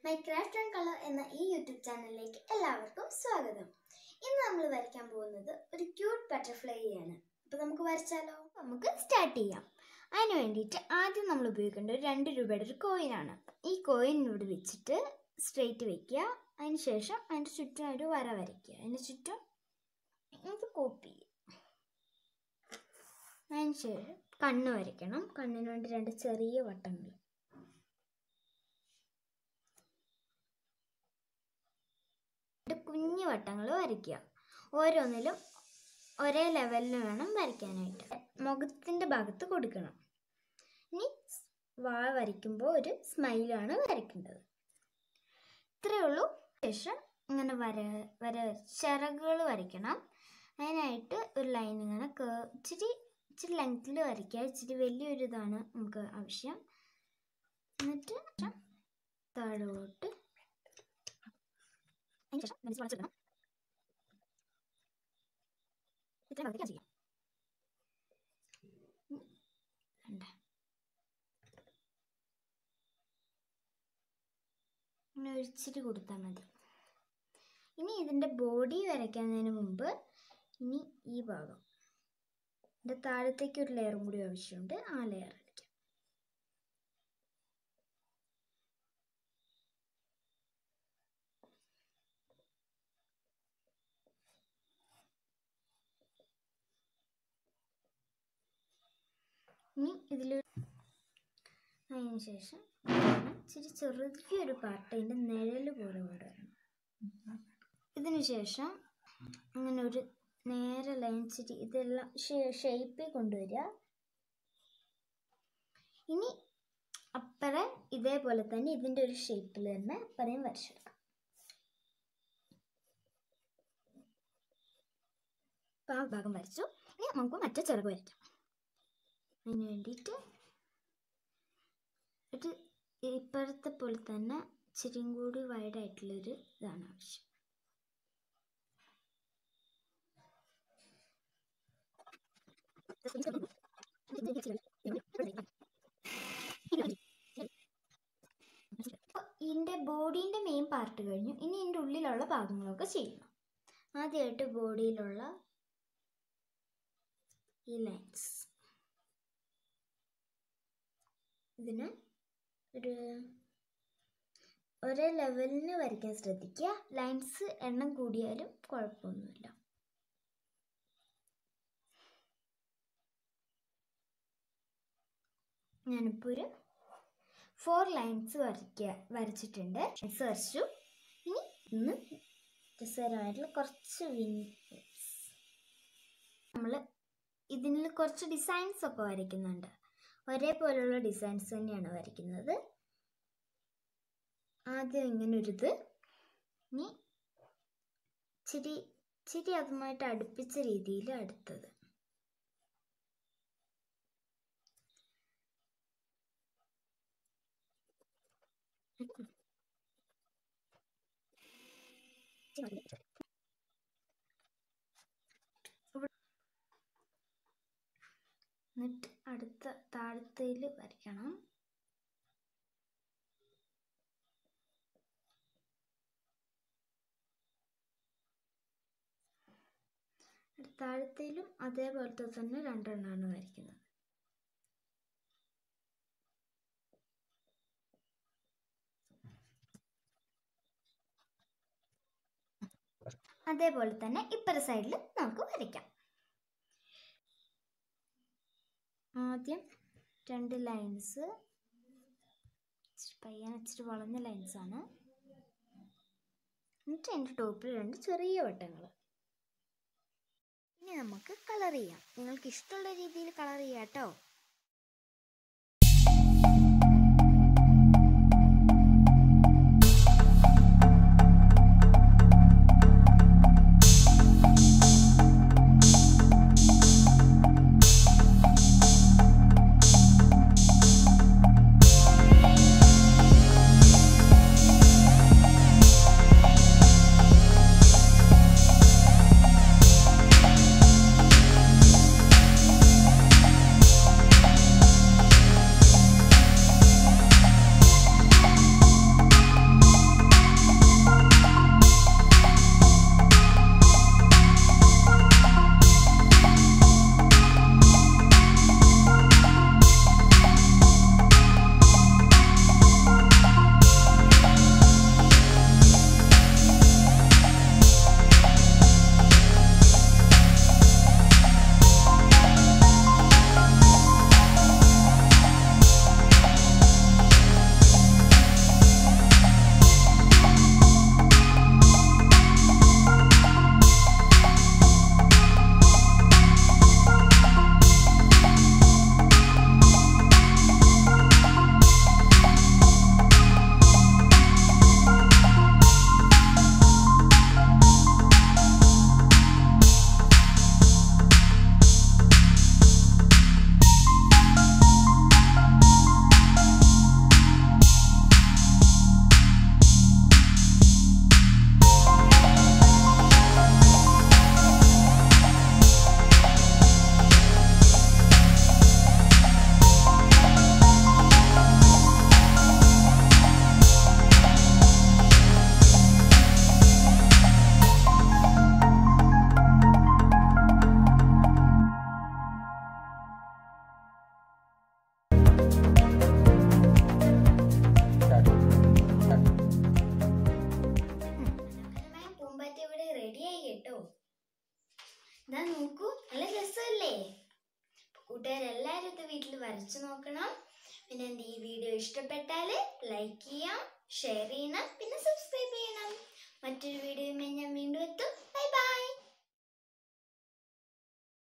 my craft and colour എന്ന ഈ YouTube ചാനലിലേക്ക് എല്ലാവർക്കും സ്വാഗതം ഇന്ന് നമ്മൾ വരയ്ക്കാൻ പോകുന്നത് ഒരു ക്യൂട്ട് ബട്ടർഫ്ലൈ ആണ് അപ്പോൾ നമുക്ക് വരച്ചാലോ നമുക്ക് സ്റ്റാർട്ട് ചെയ്യാം അതിന് വേണ്ടിയിട്ട് ആദ്യം നമ്മൾ ഉപയോഗിക്കേണ്ട ഒരു രണ്ട് രൂപയുടെ ഒരു കോയിനാണ് ഈ കോയിൻ ഇവിടെ വെച്ചിട്ട് സ്ട്രെയിറ്റ് വെക്കുക അതിന് ശേഷം അതിൻ്റെ ചുറ്റും ഒരു വര വരയ്ക്കുക അതിന് ചുറ്റും ഇത് കോപ്പി ചെയ്യുക അതിന് ശേഷം കണ്ണ് വരയ്ക്കണം കണ്ണിന് വേണ്ടി രണ്ട് ചെറിയ വട്ടങ്ങൾ രണ്ട് കുഞ്ഞു വട്ടങ്ങൾ വരയ്ക്കുക ഓരോന്നിലും ഒരേ ലെവലിൽ വേണം വരയ്ക്കാനായിട്ട് മുഖത്തിൻ്റെ ഭാഗത്ത് കൊടുക്കണം ഇനി വാ വരയ്ക്കുമ്പോൾ ഒരു സ്മൈലാണ് വരയ്ക്കേണ്ടത് ഇത്രയേ ഉള്ളൂ ശേഷം ഇങ്ങനെ വര വര ചിറകുകൾ വരയ്ക്കണം അതിനായിട്ട് ഒരു ലൈൻ ഇങ്ങനെ കേ ഇച്ചിരി ഇച്ചിരി ലെങ്ത്തിൽ വരയ്ക്കുക ഇച്ചിരി വലിയൊരു ഇതാണ് നമുക്ക് ആവശ്യം എന്നിട്ട് താഴോട്ട് അതിന് ശേഷം മനസ്സിൽ വളച്ചെടുക്കണം ഇത്രയും ഭാഗത്തേക്ക് ചെയ്യാം കണ്ടേ ഇങ്ങനെ ഒരിച്ചിരി കൊടുത്താൽ മതി ഇനി ഇതിൻ്റെ ബോഡി വരയ്ക്കുന്നതിന് മുമ്പ് ഇനി ഈ ഭാഗം ഇതിൻ്റെ താഴത്തേക്ക് ഒരു ലെയറും കൂടി ആവശ്യമുണ്ട് ആ ലെയർ അടിക്കാം ഇനി ഇതിൽ അതിന് ശേഷം ഇച്ചിരി ചെറിയൊരു പാർട്ട് അതിൻ്റെ നിഴൽ പോലെ കൊണ്ടുവരണം ഇതിന് ശേഷം അങ്ങനെ ഒരു നേരെ ലൈൻ ഇച്ചിരി ഇതെല്ലാം ഷേപ്പിൽ കൊണ്ടുവരിക ഇനി അപ്പറെ ഇതേപോലെ തന്നെ ഇതിൻ്റെ ഒരു ഷേപ്പിൽ തന്നെ അപ്പറയും വരച്ചെടുക്കാം അപ്പോൾ ആ ഭാഗം വരച്ചു ഇനി നമുക്ക് മറ്റേ ചിറക് വരയ്ക്കാം അതിന് വേണ്ടിയിട്ട് ഒരു ഇപ്പോഴത്തെ പോലെ തന്നെ ഇച്ചിരിയും കൂടി വൈഡായിട്ടുള്ളൊരു ഇതാണ് ആവശ്യം ഇതിൻ്റെ ബോഡീൻ്റെ മെയിൻ പാർട്ട് കഴിഞ്ഞു ഇനി ഇതിൻ്റെ ഉള്ളിലുള്ള ഭാഗങ്ങളൊക്കെ ചെയ്യണം ആദ്യമായിട്ട് ബോഡിയിലുള്ള ഈ ലൈൻസ് ഇതിന് ഒരു ഒരേ ലെവലിന് വരയ്ക്കാൻ ശ്രദ്ധിക്കുക ലൈൻസ് എണ്ണം കൂടിയാലും കുഴപ്പമൊന്നുമില്ല ഞാനിപ്പോൾ ഒരു ഫോർ ലൈൻസ് വരയ്ക്കുക വരച്ചിട്ടുണ്ട് ലൈൻസ് വരച്ചു ഇനി ഇന്ന് രസകരമായിട്ടുള്ള കുറച്ച് വിങ്സ് നമ്മൾ ഇതിൽ കുറച്ച് ഡിസൈൻസ് ഒക്കെ വരയ്ക്കുന്നുണ്ട് ഒരേപോലെയുള്ള ഡിസൈൻസ് തന്നെയാണ് വരയ്ക്കുന്നത് ആദ്യം ഇങ്ങനെ ഒരു ഇത് ഇനി ഇച്ചിരി ഇച്ചിരി അതുമായിട്ട് അടുപ്പിച്ച രീതിയിൽ അടുത്തത് എന്നിട്ട് അടുത്ത താഴത്തേൽ വരയ്ക്കണം താഴത്തേലും അതേപോലത്തെ തന്നെ രണ്ടെണ്ണമാണ് വരയ്ക്കുന്നത് അതേപോലെ തന്നെ ഇപ്പുറ സൈഡിൽ നമുക്ക് വരയ്ക്കാം ആദ്യം രണ്ട് ലൈൻസ് പയ്യാൻ ഇച്ചിരി വളഞ്ഞ ലൈൻസാണ് എന്നിട്ട് അതിൻ്റെ ടോപ്പിൽ രണ്ട് ചെറിയ വട്ടങ്ങൾ ഇനി നമുക്ക് കളർ ചെയ്യാം നിങ്ങൾക്ക് ഇഷ്ടമുള്ള രീതിയിൽ കളർ ചെയ്യാം കേട്ടോ ഇതാ നോക്കൂ നല്ല രസമല്ലേ കൂട്ടുകാരെല്ലാവരും ഇത് വീട്ടിൽ വരച്ചു നോക്കണം പിന്നെ എന്ത് ഈ വീഡിയോ ഇഷ്ടപ്പെട്ടാൽ ലൈക്ക് ചെയ്യാം ഷെയർ ചെയ്യണം പിന്നെ